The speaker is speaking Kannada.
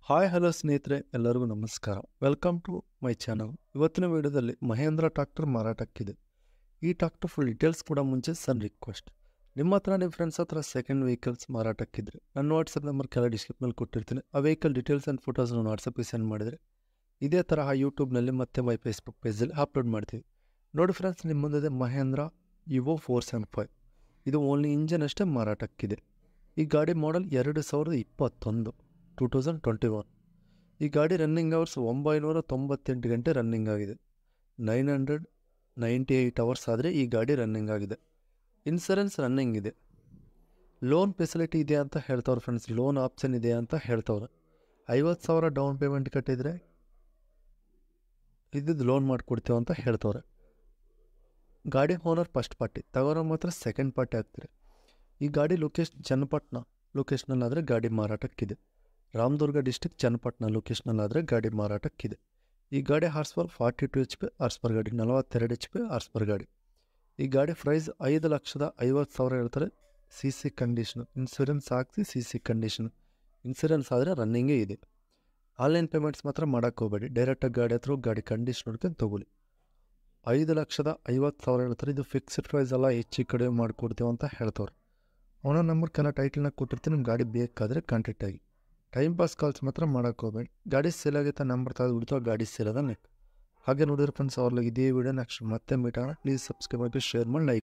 ಹಾಯ್ ಹಲೋ ಸ್ನೇಹಿತರೆ ಎಲ್ಲರಿಗೂ ನಮಸ್ಕಾರ ವೆಲ್ಕಮ್ ಟು ಮೈ ಚಾನಲ್ ಇವತ್ತಿನ ವಿಡಿಯೋದಲ್ಲಿ ಮಹೇಂದ್ರ ಟ್ರಾಕ್ಟರ್ ಮಾರಾಟಕ್ಕಿದೆ ಈ ಟ್ರಾಕ್ಟರ್ ಫುಲ್ ಡೀಟೇಲ್ಸ್ ಕೂಡ ಮುಂಚೆ ಸನ್ ರಿಕ್ವೆಸ್ಟ್ ನಿಮ್ಮ ಹತ್ರ ನಿಮ್ಮ ಫ್ರೆಂಡ್ಸ್ ಹತ್ರ ಸೆಕೆಂಡ್ ವೆಹಿಕಲ್ಸ್ ಮಾರಾಟಕ್ಕಿದ್ರೆ ನನ್ನ ವಾಟ್ಸಪ್ ನಂಬರ್ ಕೆಲ ಡಿಸ್ಕ್ರಿಪ್ನಲ್ಲಿ ಕೊಟ್ಟಿರ್ತೀನಿ ಆ ವೆಹಿಕಲ್ ಡೀಟೇಲ್ಸ್ ಆ್ಯಂಡ್ ಫೋಟೋಸ್ ನಾನು ವಾಟ್ಸಪ್ಗೆ ಸೆಂಡ್ ಮಾಡಿದರೆ ಇದೇ ತರಹ ಯೂಟ್ಯೂಬ್ನಲ್ಲಿ ಮತ್ತೆ ಮೈ ಫೇಸ್ಬುಕ್ ಪೇಜಲ್ಲಿ ಅಪ್ಲೋಡ್ ಮಾಡ್ತೀವಿ ನೋಡಿ ಫ್ರೆಂಡ್ಸ್ ನಿಮ್ಮ ಮುಂದೆ ಮಹೇಂದ್ರ ಇವೋ ಫೋರ್ ಸೆವೆನ್ ಫೈವ್ ಇದು ಓನ್ಲಿ ಇಂಜನ್ ಅಷ್ಟೇ ಮಾರಾಟಕ್ಕಿದೆ ಈ ಗಾಡಿ ಮಾಡೆಲ್ ಎರಡು ಸಾವಿರದ ಇಪ್ಪತ್ತೊಂದು ಟೂ ತೌಸಂಡ್ ಟ್ವೆಂಟಿ ಒನ್ ಈ ಗಾಡಿ ರನ್ನಿಂಗ್ ಅವರ್ಸ್ ಒಂಬೈನೂರ ತೊಂಬತ್ತೆಂಟು ಗಂಟೆ ರನ್ನಿಂಗ್ ಆಗಿದೆ nine hundred ninety eight hours ಆದರೆ ಈ ಗಾಡಿ ರನ್ನಿಂಗ್ ಆಗಿದೆ ಇನ್ಸೂರೆನ್ಸ್ ರನ್ನಿಂಗ್ ಇದೆ ಲೋನ್ ಫೆಸಿಲಿಟಿ ಇದೆ ಅಂತ ಹೇಳ್ತವ್ರೆ ಫ್ರೆಂಡ್ಸ್ ಲೋನ್ ಆಪ್ಷನ್ ಇದೆ ಅಂತ ಹೇಳ್ತವ್ರೆ ಐವತ್ತು ಸಾವಿರ ಡೌನ್ ಪೇಮೆಂಟ್ ಕಟ್ಟಿದರೆ ಇದ್ದಿದ್ದು ಲೋನ್ ಮಾಡಿಕೊಡ್ತೇವೆ ಅಂತ ಹೇಳ್ತವ್ರೆ ಗಾಡಿ ಓನರ್ ಫಸ್ಟ್ ಪಾರ್ಟಿ ತಗೋರೋ ಮಾತ್ರ ಸೆಕೆಂಡ್ ಪಾರ್ಟಿ ಆಗ್ತೀರಿ ಈ ಗಾಡಿ ಲೊಕೇಶನ್ ಚನ್ನಪಟ್ಟಣ ಲೊಕೇಶ್ನಲ್ಲಾದರೆ ಗಾಡಿ ಮಾರಾಟಕ್ಕಿದೆ ರಾಮದುರ್ಗ ಡಿಸ್ಟಿಕ್ ಚನ್ನಪಟ್ಟಣ ಲೊಕೇಶ್ನಲ್ಲಾದರೆ ಗಾಡಿ ಮಾರಾಟಕ್ಕಿದೆ ಈ ಗಾಡಿ horsepower forty two H P horsepower ಗಾಡಿ ನಲವತ್ತೆರಡು ಎಚ್ ಪಿ ಹಾರ್ಸ್ ಪರ್ ಗಾಡಿ ಈ ಗಾಡಿ ಪ್ರೈಸ್ ಐದು ಲಕ್ಷದ ಐವತ್ತು ಸಾವಿರ ಹೇಳ್ತಾರೆ ಸಿ ಸಿ ಕಂಡೀಷನು ಇನ್ಸೂರೆನ್ಸ್ ಹಾಕ್ಸಿ ಸಿ ಸಿ ಕಂಡೀಷನು ಇನ್ಸೂರೆನ್ಸ್ ಆದರೆ ರನ್ನಿಂಗೇ ಇದೆ ಆನ್ಲೈನ್ ಪೇಮೆಂಟ್ಸ್ ಮಾತ್ರ ಮಾಡೋಕ್ಕೆ ಹೋಗಬೇಡಿ ಡೈರೆಕ್ಟಾಗಿ ಗಾಡಿ ಹತ್ರ ಹೋಗಿ ಗಾಡಿ ಕಂಡೀಷನ್ ನೋಡ್ಕೊಂಡು ತೊಗೊಳ್ಳಿ ಐದು ಲಕ್ಷದ ಐವತ್ತು ಸಾವಿರ ಹೇಳ್ತಾರೆ ಇದು ಫಿಕ್ಸ್ಡ್ ಪ್ರೈಸ್ ಎಲ್ಲ ಹೆಚ್ಚು ಕಡಿಮೆ ಮಾಡಿಕೊಡ್ತೀವಿ ಅಂತ ಹೇಳ್ತವ್ರೆ ಅವನ ನಂಬರ್ ಕೆಲ ಟೈಟಲ್ನಾಗ ಕೊಟ್ಟಿರ್ತೀನಿ ನಿಮ್ಮ ಗಾಡಿ ಬೇಕಾದರೆ ಕಾಂಟ್ಯಾಕ್ಟ್ ಆಗಿ ಟೈಮ್ ಪಾಸ್ ಕಾಲ್ಸ್ ಮಾತ್ರ ಮಾಡೋಕ್ಕೆ ಹೋಗಬೇಡಿ ಗಾಡಿ ಸೇಲ್ ಆಗೈತೆ ನಂಬರ್ ತೆಗೆದು ಬಿಡ್ತಾವೆ ಗಾಡಿ ಸೇಲ್ ಅದ ನೆಕ್ ಹಾಗೆ ನೋಡಿದ್ರೆ ಫ್ರೆಂಡ್ಸ್ ಅವ್ರಿಗೆ ಇದೇ ವಿಡಿಯೋ ನೆಕ್ಸ್ಟ್ ಮತ್ತೆ ಮೀಟ್ ಆಗೋಣ ಪ್ಲೀಸ್ ಸಬ್ಸ್ಕ್ರೈಬ್ ಆಗಿ ಶೇರ್ ಮಾಡಿ ಲೈಕ್